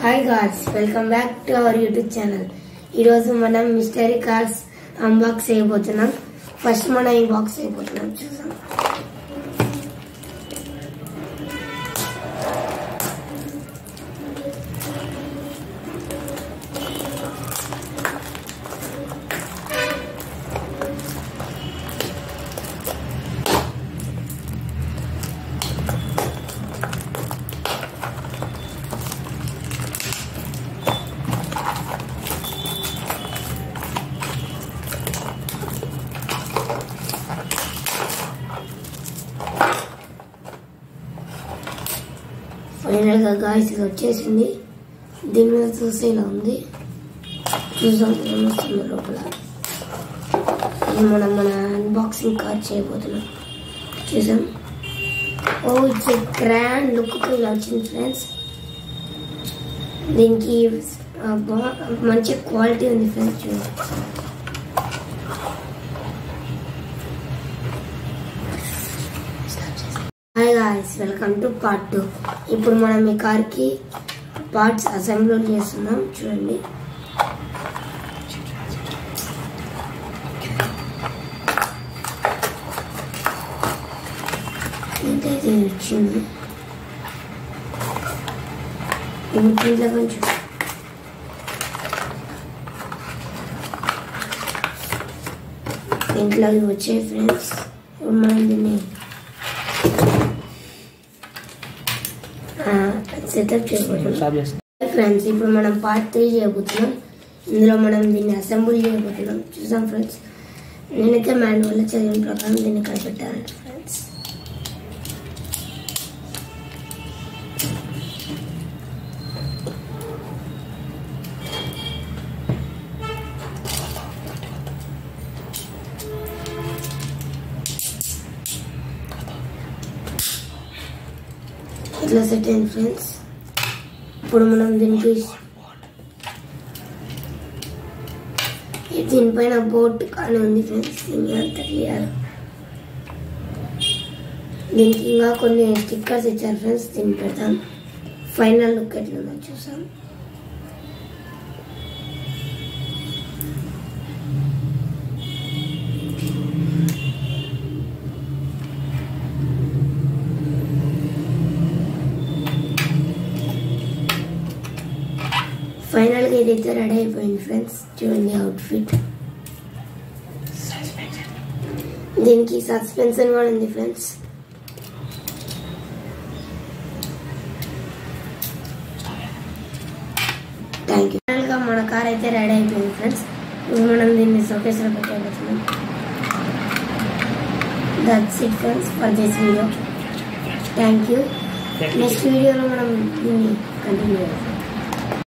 hi guys welcome back to our YouTube channel ఈరోజు మనం mystery cards unbox చేయబోతున్నాం first మనం ఈ బాక్స్ చేయబోతున్నాం చూసాం ఫైనల్ గా గాయస్ ఇది వచ్చేసింది దీని మీద చూస్తే ఇలా ఉంది చూసాం ఏమొస్తుంది లోపల ఇది మనం మన అన్బాక్సింగ్ కార్డ్ చేయబోతున్నాం చూసాం ఓ ఇట్స్ గ్రాండ్ లుక్ ఇలా వచ్చింది ఫ్రెండ్స్ దీనికి ఆ, బా- మంచి క్వాలిటీ ఉంది ఫ్రెండ్స్ చూడండి hi guys welcome to part two ఇప్పుడు మనం ఈ కార్కి పార్ట్స్ అసెంబ్లీ చేస్తున్నాం చూడండి ఏంటైతే ఇది వచ్చింది ఇప్పుడు దీంట్లో కొంచెం దీంట్లో ఇవి వచ్చాయి ఫ్రెండ్స్ ఇప్పుడు మనం దీన్ని సెటప్ చేయబోతున్నాం స్టాప్ చేస్తాం ఫ్రెండ్స్ ఇప్పుడు మనం పార్ట్ త్రీ చేయబోతున్నాం ఇందులో మనం దీన్ని అసెంబుల్ చేయబోతున్నాం చూసాం ఫ్రెండ్స్ నేనైతే మాన్యువల్ చదివిన ప్రకారం దీన్ని ఇక్కడ పెట్టాను ఫ్రెండ్స్ ఇట్లా సెట్ అయింది ఫ్రెండ్స్ ఇప్పుడు మనం దీనికి దీనిపైన బోట్ కానీ ఉంది ఫ్రెండ్స్ దీని అంత క్లియర్ దీనికి ఇంకా కొన్ని స్టిక్కర్స్ ఇచ్చారు ఫ్రెండ్స్ దీన్ని పెడతాం ఫైనల్ లుక్ ఎట్లుందో చూసాం ఫైనల్గా ఇదైతే రెడీ అయిపోయింది ఫ్రెండ్స్ చూడండి అవుట్ఫిట్ దీనికి సస్పెన్షన్ కూడా ఉంది ఫ్రెండ్స్ థ్యాంక్ యూ ఫైనల్గా మన కార్ అయితే రెడీ అయిపోయింది ఫ్రెండ్స్ ఇప్పుడు మనం దీన్ని సోకేస్లో పెట్టబోతున్నాం that's it friends for this video thank you next వీడియోలో మనం దీన్ని కంటిన్యూ చేస్తాం